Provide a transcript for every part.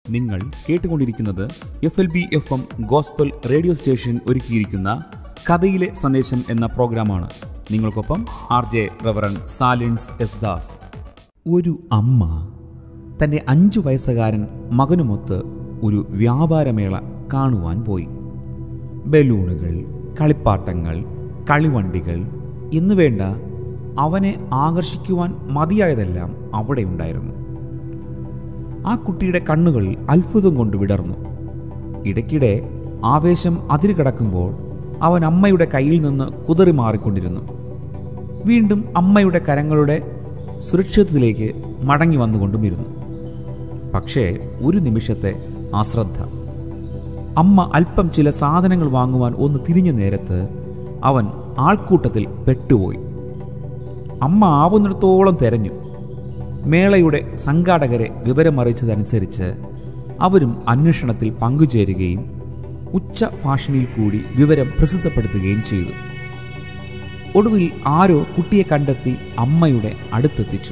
നിങ്ങൾ കേട്ടുകൊണ്ടിരിക്കുന്നത് F L B F M gospel radio station ഒരുക്കിയിരിക്കുന്ന കഥയിലെ സന്ദേശം എന്ന പ്രോഗ്രാമാണ് നിങ്ങൾക്കൊപ്പം R J reverend Salins S Das ഒരു അമ്മ തൻ്റെ അഞ്ചു വയസ്സുകാരൻ മകനുമൊത്ത് ഒരു വ്യാപാരമേള കാണുവാൻ പോയി ബലൂണുകൾ കളിപ്പാട്ടങ്ങൾ കളിവണ്ടികൾ എന്നുവേണ്ട അവനെ ആകർഷിക്കുവാൻ മതിയായതെല്ലാം അവിടെ ഉണ്ടായിരുന്നു ആ കുട്ടിയുടെ കണ്ണുകൾ അത്ഭുതം കൊണ്ട് വിടർന്നു ഇടയ്ക്കിടെ ആവേശം അതിര് കടക്കുമ്പോൾ അവൻ അമ്മയുടെ കയ്യിൽ നിന്ന് കുതറി മാറിക്കൊണ്ടിരുന്നു വീണ്ടും അമ്മയുടെ കരങ്ങളുടെ സുരക്ഷിതത്തിലേക്ക് മടങ്ങി വന്നുകൊണ്ടും ഇരുന്നു പക്ഷേ ഒരു നിമിഷത്തെ അശ്രദ്ധ അമ്മ അല്പം ചില സാധനങ്ങൾ വാങ്ങുവാൻ ഒന്ന് തിരിഞ്ഞ നേരത്ത് അവൻ ആൾക്കൂട്ടത്തിൽ പെട്ടുപോയി അമ്മ ആവുന്നിടത്തോളം തെരഞ്ഞു മേളയുടെ സംഘാടകരെ വിവരമറിയിച്ചതനുസരിച്ച് അവരും അന്വേഷണത്തിൽ പങ്കുചേരുകയും ഉച്ച ഭാഷണിയിൽ കൂടി വിവരം പ്രസിദ്ധപ്പെടുത്തുകയും ചെയ്തു ഒടുവിൽ ആരോ കുട്ടിയെ കണ്ടെത്തി അമ്മയുടെ അടുത്തെത്തിച്ചു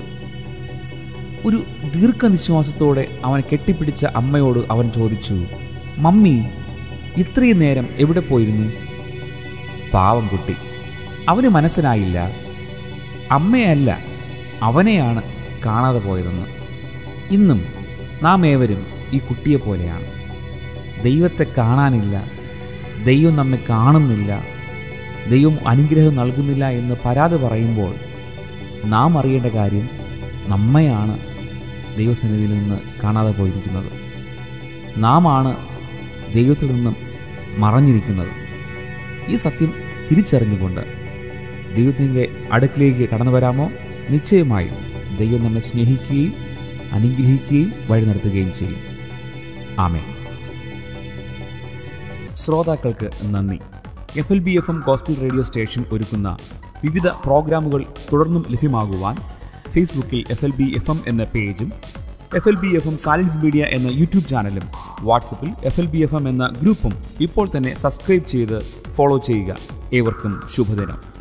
ഒരു ദീർഘനിശ്വാസത്തോടെ അവൻ കെട്ടിപ്പിടിച്ച അമ്മയോട് അവൻ ചോദിച്ചു മമ്മി ഇത്രയും നേരം എവിടെ പോയിരുന്നു പാവം കുട്ടി അവന് മനസ്സിലായില്ല അമ്മയല്ല അവനെയാണ് കാണാതെ പോയതെന്ന് ഇന്നും നാം ഏവരും ഈ കുട്ടിയെ പോലെയാണ് ദൈവത്തെ കാണാനില്ല ദൈവം നമ്മെ കാണുന്നില്ല ദൈവം അനുഗ്രഹം നൽകുന്നില്ല എന്ന് പരാതി പറയുമ്പോൾ നാം അറിയേണ്ട കാര്യം നമ്മയാണ് ദൈവസന്നിധിയിൽ നിന്ന് കാണാതെ പോയിരിക്കുന്നത് നാം ആണ് ദൈവത്തിൽ നിന്നും മറഞ്ഞിരിക്കുന്നത് ഈ സത്യം തിരിച്ചറിഞ്ഞുകൊണ്ട് ദൈവത്തിൻ്റെ അടുക്കിലേക്ക് കടന്നു വരാമോ നിശ്ചയമായും ദൈവം നമ്മെ സ്നേഹിക്കുകയും അനുഗ്രഹിക്കുകയും വഴി നടത്തുകയും ചെയ്യും ആമേ ശ്രോതാക്കൾക്ക് നന്ദി F L B F M gospel radio station ഒരുക്കുന്ന വിവിധ പ്രോഗ്രാമുകൾ തുടർന്നും ലഭ്യമാകുവാൻ ഫേസ്ബുക്കിൽ F L B F M എന്ന പേജും F L B F M Salins media എന്ന യൂട്യൂബ് ചാനലും വാട്സപ്പിൽ F L B F M എന്ന ഗ്രൂപ്പും ഇപ്പോൾ തന്നെ സബ്സ്ക്രൈബ് ചെയ്ത് ഫോളോ ചെയ്യുക ഏവർക്കും ശുഭദിനം